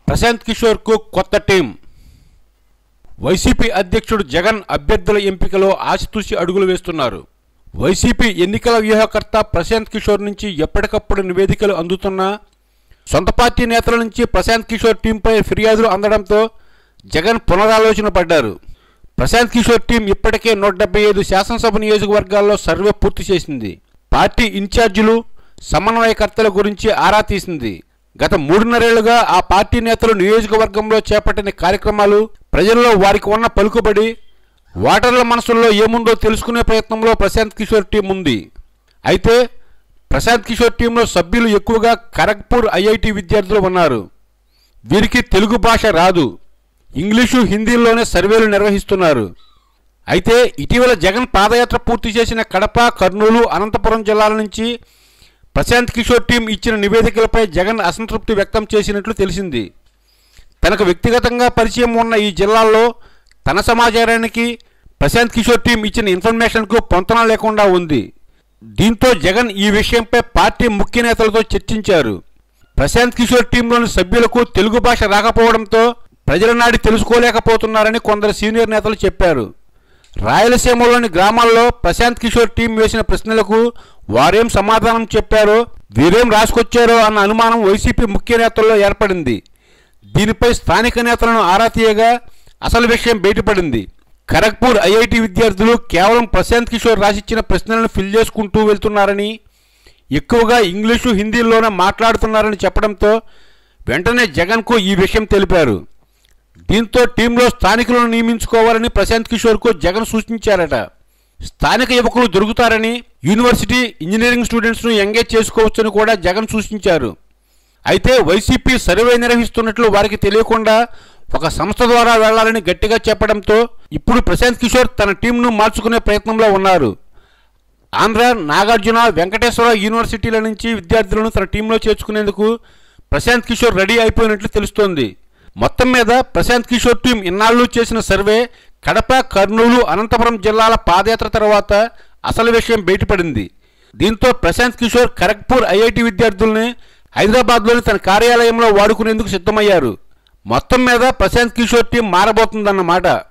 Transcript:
ప్రశాంత్ కిషోర్కు కొత్త team YCP అధ్యక్షుడు జగన్ అభ్యర్థుల ఎంపికలో ఆచితూచి అడుగులు వేస్తున్నారు వైసీపీ ఎన్నికల వ్యూహకర్త ప్రశాంత్ కిషోర్ నుంచి ఎప్పటికప్పుడు నివేదికలు అందుతున్నా సొంత పార్టీ నేతల నుంచి ప్రశాంత్ కిషోర్ టీంపై ఫిర్యాదులు అందడంతో జగన్ పునరాలోచన పడ్డారు ప్రశాంత్ కిషోర్ టీం ఇప్పటికే నూట డెబ్బై ఐదు శాసనసభ నియోజకవర్గాల్లో సర్వే పూర్తి చేసింది పార్టీ ఇన్ఛార్జీలు సమన్వయకర్తల గురించి ఆరా తీసింది గత మూడున్నరేళ్లుగా ఆ పార్టీ నేతలు నియోజకవర్గంలో చేపట్టిన కార్యక్రమాలు ప్రజల్లో వారికి ఉన్న పలుకుబడి ఓటర్ల మనసుల్లో ఏముందో తెలుసుకునే ప్రయత్నంలో ప్రశాంత్ కిషోర్ టీం ఉంది అయితే ప్రశాంత్ కిషోర్ టీంలో సభ్యులు ఎక్కువగా ఖరగ్పూర్ ఐఐటి విద్యార్థులు ఉన్నారు వీరికి తెలుగు భాష రాదు ఇంగ్లీషు హిందీలోనే సర్వేలు నిర్వహిస్తున్నారు అయితే ఇటీవల జగన్ పాదయాత్ర పూర్తి చేసిన కడప కర్నూలు అనంతపురం జిల్లాల నుంచి ప్రశాంత్ కిషోర్ టీం ఇచ్చిన నివేదికలపై జగన్ అసంతృప్తి వ్యక్తం చేసినట్లు తెలిసింది తనకు వ్యక్తిగతంగా పరిచయం ఉన్న ఈ జిల్లాల్లో తన సమాచారానికి ప్రశాంత్ కిషోర్ టీం ఇచ్చిన ఇన్ఫర్మేషన్కు పొంతన లేకుండా ఉంది దీంతో జగన్ ఈ విషయంపై పార్టీ ముఖ్య నేతలతో చర్చించారు ప్రశాంత్ కిషోర్ టీంలోని సభ్యులకు తెలుగు భాష రాకపోవడంతో ప్రజల నాడి తెలుసుకోలేకపోతున్నారని కొందరు సీనియర్ నేతలు చెప్పారు రాయలసీమలోని గ్రామాల్లో ప్రశాంత్ కిషోర్ టీం వేసిన ప్రశ్నలకు వారేం సమాధానం చెప్పారో వీరేం రాసుకొచ్చారో అన్న అనుమానం వైసీపీ ముఖ్య నేతల్లో ఏర్పడింది దీనిపై స్థానిక నేతలను ఆరా తీయగా అసలు విషయం బయటపడింది ఖరగ్పూర్ ఐఐటి విద్యార్థులు కేవలం ప్రశాంత్ కిషోర్ రాసిచ్చిన ప్రశ్నలను ఫిల్ చేసుకుంటూ వెళ్తున్నారని ఎక్కువగా ఇంగ్లీషు హిందీలోనే మాట్లాడుతున్నారని చెప్పడంతో వెంటనే జగన్కు ఈ విషయం తెలిపారు దీంతో టీంలో స్థానికులను నియమించుకోవాలని ప్రశాంత్ కిషోర్కు జగన్ సూచించారట స్థానిక యువకులు దొరుకుతారని యూనివర్సిటీ ఇంజనీరింగ్ స్టూడెంట్స్ను ఎంగేజ్ చేసుకోవచ్చని కూడా జగన్ సూచించారు అయితే వైసీపీ సర్వే నిర్వహిస్తున్నట్లు వారికి తెలియకుండా ఒక సంస్థ ద్వారా వెళ్లాలని గట్టిగా చెప్పడంతో ఇప్పుడు ప్రశాంత్ కిషోర్ తన టీంను మార్చుకునే ప్రయత్నంలో ఉన్నారు ఆంధ్ర నాగార్జున వెంకటేశ్వర యూనివర్సిటీల నుంచి విద్యార్థులను తన టీంలో చేర్చుకునేందుకు ప్రశాంత్ కిషోర్ రెడీ అయిపోయినట్లు తెలుస్తోంది మొత్తం మీద ప్రశాంత్ కిషోర్ టీం ఇన్నాళ్ళు చేసిన సర్వే కడప కర్నూలు అనంతపురం జిల్లాల పాదయాత్ర తర్వాత అసలు విషయం బయటపడింది దీంతో ప్రశాంత్ కిషోర్ ఖరగ్పూర్ ఐఐటి విద్యార్థుల్ని హైదరాబాద్లోని తన కార్యాలయంలో వాడుకునేందుకు సిద్ధమయ్యారు మొత్తం మీద ప్రశాంత్ కిషోర్ టీం మారబోతుందన్నమాట